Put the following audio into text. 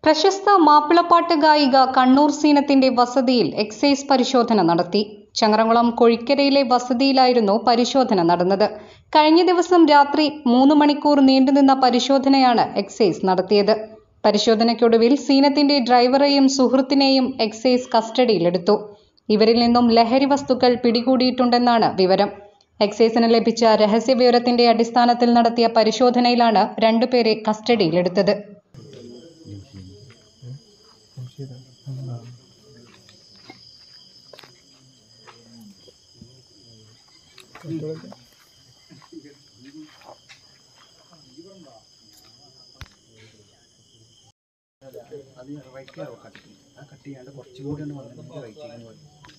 പ്രശസ്ത മാപ്പിളപ്പാട്ട് ഗായിക കണ്ണൂർ സീനത്തിന്റെ വസതിയിൽ എക്സൈസ് പരിശോധന നടത്തി ചങ്ങരംകുളം കൊഴിക്കരയിലെ വസതിയിലായിരുന്നു പരിശോധന നടന്നത് കഴിഞ്ഞ ദിവസം രാത്രി മൂന്ന് മണിക്കൂർ നീണ്ടുനിന്ന പരിശോധനയാണ് എക്സൈസ് നടത്തിയത് പരിശോധനയ്ക്കൊടുവിൽ സീനത്തിന്റെ ഡ്രൈവറെയും സുഹൃത്തിനെയും എക്സൈസ് കസ്റ്റഡിയിലെടുത്തു ഇവരിൽ നിന്നും ലഹരി വസ്തുക്കൾ പിടികൂടിയിട്ടുണ്ടെന്നാണ് വിവരം എക്സൈസിന് ലഭിച്ച രഹസ്യവിവരത്തിന്റെ അടിസ്ഥാനത്തിൽ നടത്തിയ പരിശോധനയിലാണ് രണ്ടുപേരെ കസ്റ്റഡിയിലെടുത്തത് അത് റൈറ്റ് കട്ട് ചെയ്യും ആ കട്ട് ചെയ്യാണ്ട് കുറച്ചും കൂടി ഒന്ന് വന്നിട്ട് റൈറ്റിലേക്ക് പോയി